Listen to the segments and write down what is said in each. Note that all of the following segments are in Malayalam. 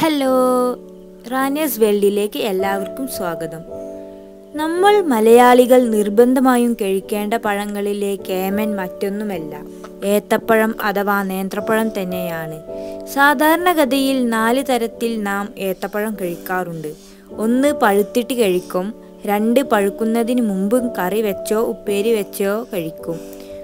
ഹലോ റാനിയസ് വേൾഡിലേക്ക് എല്ലാവർക്കും സ്വാഗതം നമ്മൾ മലയാളികൾ നിർബന്ധമായും കഴിക്കേണ്ട പഴങ്ങളിലെ കേമൻ മറ്റൊന്നുമല്ല ഏത്തപ്പഴം അഥവാ നേന്ത്രപ്പഴം തന്നെയാണ് സാധാരണഗതിയിൽ നാല് തരത്തിൽ നാം ഏത്തപ്പഴം കഴിക്കാറുണ്ട് ഒന്ന് പഴുത്തിട്ട് കഴിക്കും രണ്ട് പഴുക്കുന്നതിന് മുമ്പ് കറി വെച്ചോ ഉപ്പേരി വെച്ചോ കഴിക്കും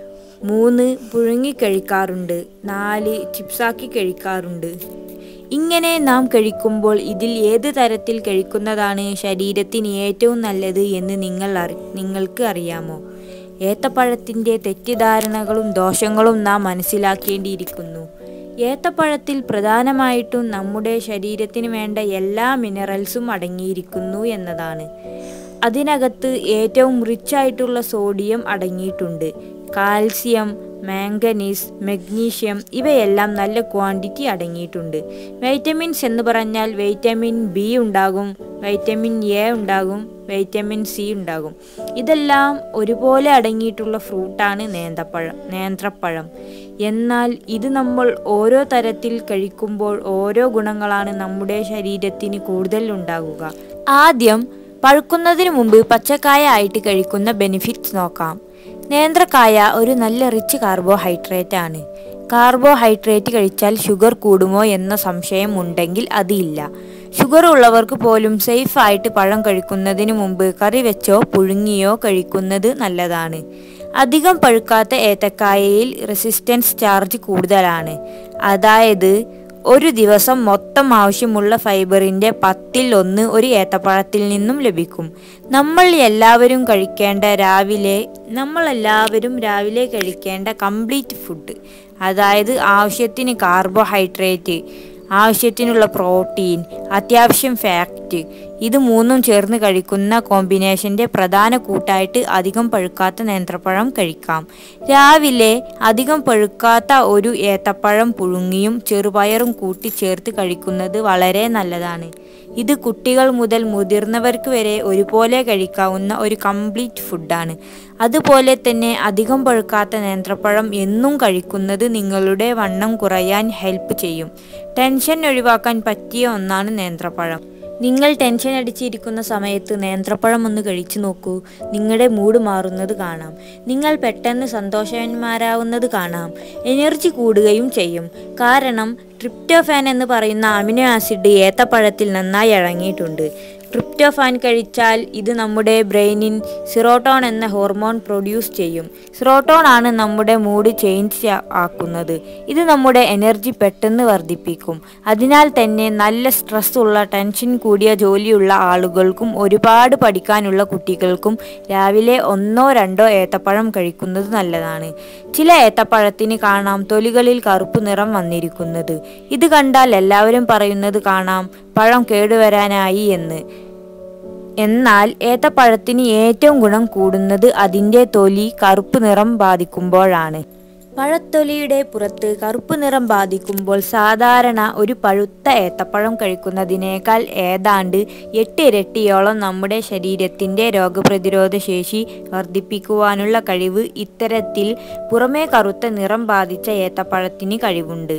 മൂന്ന് പുഴുങ്ങി കഴിക്കാറുണ്ട് നാല് ചിപ്സാക്കി കഴിക്കാറുണ്ട് ഇങ്ങനെ നാം കഴിക്കുമ്പോൾ ഇതിൽ ഏത് തരത്തിൽ കഴിക്കുന്നതാണ് ശരീരത്തിന് ഏറ്റവും നല്ലത് എന്ന് നിങ്ങൾ അറി നിങ്ങൾക്ക് അറിയാമോ ഏത്തപ്പഴത്തിൻ്റെ തെറ്റിദ്ധാരണകളും ദോഷങ്ങളും നാം മനസ്സിലാക്കേണ്ടിയിരിക്കുന്നു ഏത്തപ്പഴത്തിൽ പ്രധാനമായിട്ടും നമ്മുടെ ശരീരത്തിന് വേണ്ട എല്ലാ മിനറൽസും അടങ്ങിയിരിക്കുന്നു എന്നതാണ് അതിനകത്ത് ഏറ്റവും റിച്ച് ആയിട്ടുള്ള സോഡിയം അടങ്ങിയിട്ടുണ്ട് കാൽസ്യം മാംഗനീസ് മഗ്നീഷ്യം ഇവയെല്ലാം നല്ല ക്വാണ്ടിറ്റി അടങ്ങിയിട്ടുണ്ട് വൈറ്റമിൻസ് എന്ന് പറഞ്ഞാൽ വൈറ്റമിൻ ബി ഉണ്ടാകും വൈറ്റമിൻ എ ഉണ്ടാകും വൈറ്റമിൻ സി ഉണ്ടാകും ഇതെല്ലാം ഒരുപോലെ അടങ്ങിയിട്ടുള്ള ഫ്രൂട്ടാണ് നേന്ത്രപ്പഴം നേന്ത്രപ്പഴം എന്നാൽ ഇത് നമ്മൾ ഓരോ തരത്തിൽ കഴിക്കുമ്പോൾ ഓരോ ഗുണങ്ങളാണ് നമ്മുടെ ശരീരത്തിന് കൂടുതൽ ഉണ്ടാകുക ആദ്യം പഴുക്കുന്നതിന് മുമ്പ് പച്ചക്കായ ആയിട്ട് കഴിക്കുന്ന ബെനിഫിറ്റ്സ് നോക്കാം നേന്ത്രക്കായ ഒരു നല്ല റിച്ച് കാർബോഹൈഡ്രേറ്റ് ആണ് കാർബോഹൈഡ്രേറ്റ് കഴിച്ചാൽ ഷുഗർ കൂടുമോ എന്ന സംശയം ഉണ്ടെങ്കിൽ അതില്ല ഷുഗർ ഉള്ളവർക്ക് പോലും സേഫ് ആയിട്ട് പഴം കഴിക്കുന്നതിന് മുമ്പ് കറി വെച്ചോ പുഴുങ്ങിയോ കഴിക്കുന്നത് നല്ലതാണ് അധികം പഴുക്കാത്ത ഏത്തക്കായയിൽ റെസിസ്റ്റൻസ് ചാർജ് കൂടുതലാണ് അതായത് ഒരു ദിവസം മൊത്തം ആവശ്യമുള്ള ഫൈബറിൻ്റെ പത്തിൽ ഒന്ന് ഒരു ഏത്തപ്പഴത്തിൽ നിന്നും ലഭിക്കും നമ്മൾ എല്ലാവരും കഴിക്കേണ്ട രാവിലെ നമ്മളെല്ലാവരും രാവിലെ കഴിക്കേണ്ട കംപ്ലീറ്റ് ഫുഡ് അതായത് ആവശ്യത്തിന് കാർബോഹൈഡ്രേറ്റ് ആവശ്യത്തിനുള്ള പ്രോട്ടീൻ അത്യാവശ്യം ഫാക്റ്റ് ഇത് മൂന്നും ചേർന്ന് കഴിക്കുന്ന കോമ്പിനേഷൻ്റെ പ്രധാന കൂട്ടായിട്ട് അധികം പഴുക്കാത്ത നേന്ത്രപ്പഴം കഴിക്കാം രാവിലെ അധികം പഴുക്കാത്ത ഒരു ഏത്തപ്പഴം പുഴുങ്ങിയും ചെറുപയറും കൂട്ടി ചേർത്ത് കഴിക്കുന്നത് വളരെ നല്ലതാണ് ഇത് കുട്ടികൾ മുതൽ മുതിർന്നവർക്ക് വരെ ഒരുപോലെ കഴിക്കാവുന്ന ഒരു കംപ്ലീറ്റ് ഫുഡാണ് അതുപോലെ തന്നെ അധികം പഴുക്കാത്ത നേന്ത്രപ്പഴം എന്നും കഴിക്കുന്നത് നിങ്ങളുടെ വണ്ണം കുറയാൻ ഹെൽപ്പ് ചെയ്യും ടെൻഷൻ ഒഴിവാക്കാൻ പറ്റിയ ഒന്നാണ് നേന്ത്രപ്പഴം നിങ്ങൾ ടെൻഷൻ അടിച്ചിരിക്കുന്ന സമയത്ത് നേന്ത്രപ്പഴം ഒന്ന് കഴിച്ചു നോക്കൂ നിങ്ങളുടെ മൂഡ് മാറുന്നത് കാണാം നിങ്ങൾ പെട്ടെന്ന് സന്തോഷവാന്മാരാവുന്നത് കാണാം എനർജി കൂടുകയും ചെയ്യും കാരണം ട്രിപ്റ്റോഫാൻ എന്ന് പറയുന്ന അമിനോ ആസിഡ് ഏത്തപ്പഴത്തിൽ നന്നായി അടങ്ങിയിട്ടുണ്ട് ട്രിപ്റ്റോഫാൻ കഴിച്ചാൽ ഇത് നമ്മുടെ ബ്രെയിനിൻ സിറോട്ടോൺ എന്ന ഹോർമോൺ പ്രൊഡ്യൂസ് ചെയ്യും സിറോട്ടോൺ ആണ് നമ്മുടെ മൂഡ് ചേഞ്ച് ആക്കുന്നത് ഇത് നമ്മുടെ എനർജി പെട്ടെന്ന് വർദ്ധിപ്പിക്കും അതിനാൽ തന്നെ നല്ല സ്ട്രെസ് ഉള്ള ടെൻഷൻ കൂടിയ ജോലിയുള്ള ആളുകൾക്കും ഒരുപാട് പഠിക്കാനുള്ള കുട്ടികൾക്കും രാവിലെ ഒന്നോ രണ്ടോ ഏത്തപ്പഴം കഴിക്കുന്നത് നല്ലതാണ് ചില ഏത്തപ്പഴത്തിന് കാണാം തൊലികളിൽ കറുപ്പ് നിറം വന്നിരിക്കുന്നത് ഇത് കണ്ടാൽ എല്ലാവരും പറയുന്നത് കാണാം പഴം കേടുവരാനായി എന്ന് എന്നാൽ ഏത്തപ്പഴത്തിന് ഏറ്റവും ഗുണം കൂടുന്നത് അതിൻ്റെ തൊലി കറുപ്പ് നിറം ബാധിക്കുമ്പോഴാണ് പഴത്തൊലിയുടെ പുറത്ത് കറുപ്പ് നിറം ബാധിക്കുമ്പോൾ സാധാരണ ഒരു പഴുത്ത ഏത്തപ്പഴം കഴിക്കുന്നതിനേക്കാൾ ഏതാണ്ട് എട്ട് ഇരട്ടിയോളം നമ്മുടെ ശരീരത്തിൻ്റെ രോഗപ്രതിരോധ ശേഷി വർദ്ധിപ്പിക്കുവാനുള്ള കഴിവ് ഇത്തരത്തിൽ പുറമേ കറുത്ത നിറം ബാധിച്ച ഏത്തപ്പഴത്തിന് കഴിവുണ്ട്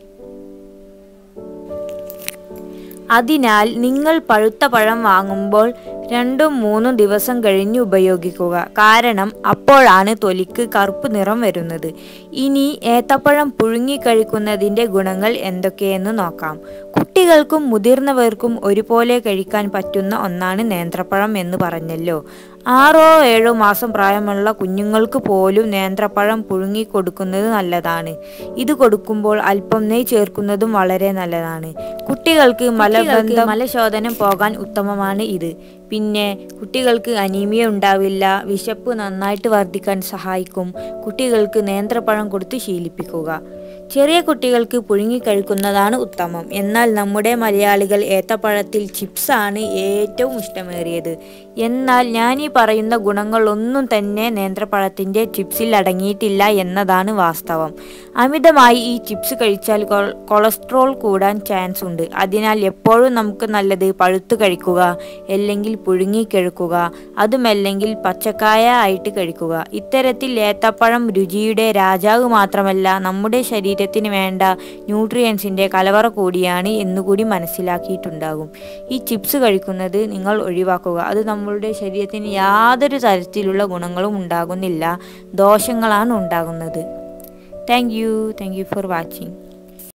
അതിനാൽ നിങ്ങൾ പഴുത്ത പഴം വാങ്ങുമ്പോൾ രണ്ടും മൂന്നും ദിവസം കഴിഞ്ഞ് ഉപയോഗിക്കുക കാരണം അപ്പോഴാണ് തൊലിക്ക് കറുപ്പ് നിറം വരുന്നത് ഇനി ഏത്തപ്പഴം പുഴുങ്ങി കഴിക്കുന്നതിൻ്റെ ഗുണങ്ങൾ എന്തൊക്കെയെന്ന് നോക്കാം കുട്ടികൾക്കും മുതിർന്നവർക്കും ഒരുപോലെ കഴിക്കാൻ പറ്റുന്ന ഒന്നാണ് നേന്ത്രപ്പഴം എന്ന് പറഞ്ഞല്ലോ ആറോ ഏഴോ മാസം പ്രായമുള്ള കുഞ്ഞുങ്ങൾക്ക് പോലും നേന്ത്രപ്പഴം പുഴുങ്ങി കൊടുക്കുന്നത് നല്ലതാണ് ഇത് കൊടുക്കുമ്പോൾ അല്പം നെയ് ചേർക്കുന്നതും വളരെ നല്ലതാണ് കുട്ടികൾക്ക് മലബന്ധം മലശോധനം പോകാൻ ഉത്തമമാണ് ഇത് പിന്നെ കുട്ടികൾക്ക് അനീമിയ ഉണ്ടാവില്ല വിശപ്പ് നന്നായിട്ട് വർദ്ധിക്കാൻ സഹായിക്കും കുട്ടികൾക്ക് നേന്ത്രപ്പഴം കൊടുത്ത് ശീലിപ്പിക്കുക ചെറിയ കുട്ടികൾക്ക് പുഴുങ്ങി കഴിക്കുന്നതാണ് ഉത്തമം എന്നാൽ നമ്മുടെ മലയാളികൾ ഏത്തപ്പഴത്തിൽ ചിപ്സാണ് ഏറ്റവും ഇഷ്ടമേറിയത് എന്നാൽ ഞാൻ ഈ പറയുന്ന ഗുണങ്ങളൊന്നും തന്നെ നേന്ത്രപ്പഴത്തിൻ്റെ ചിപ്സിൽ അടങ്ങിയിട്ടില്ല എന്നതാണ് വാസ്തവം അമിതമായി ഈ ചിപ്സ് കഴിച്ചാൽ കൊ- കൊളസ്ട്രോൾ കൂടാൻ ചാൻസ് ഉണ്ട് അതിനാൽ എപ്പോഴും നമുക്ക് നല്ലത് പഴുത്ത് കഴിക്കുക അല്ലെങ്കിൽ പുഴുങ്ങി കഴിക്കുക അതുമല്ലെങ്കിൽ പച്ചക്കായ ആയിട്ട് കഴിക്കുക ഇത്തരത്തിൽ ഏത്തപ്പഴം രുചിയുടെ രാജാവ് മാത്രമല്ല നമ്മുടെ ശരീരത്തിന് വേണ്ട ന്യൂട്രിയൻസിൻ്റെ കലവറ കൂടിയാണ് എന്നുകൂടി മനസ്സിലാക്കിയിട്ടുണ്ടാകും ഈ ചിപ്സ് കഴിക്കുന്നത് നിങ്ങൾ ഒഴിവാക്കുക അത് നമ്മളുടെ ശരീരത്തിന് യാതൊരു തരത്തിലുള്ള ഗുണങ്ങളും ഉണ്ടാകുന്നില്ല ദോഷങ്ങളാണ് ഉണ്ടാകുന്നത് thank you thank you for watching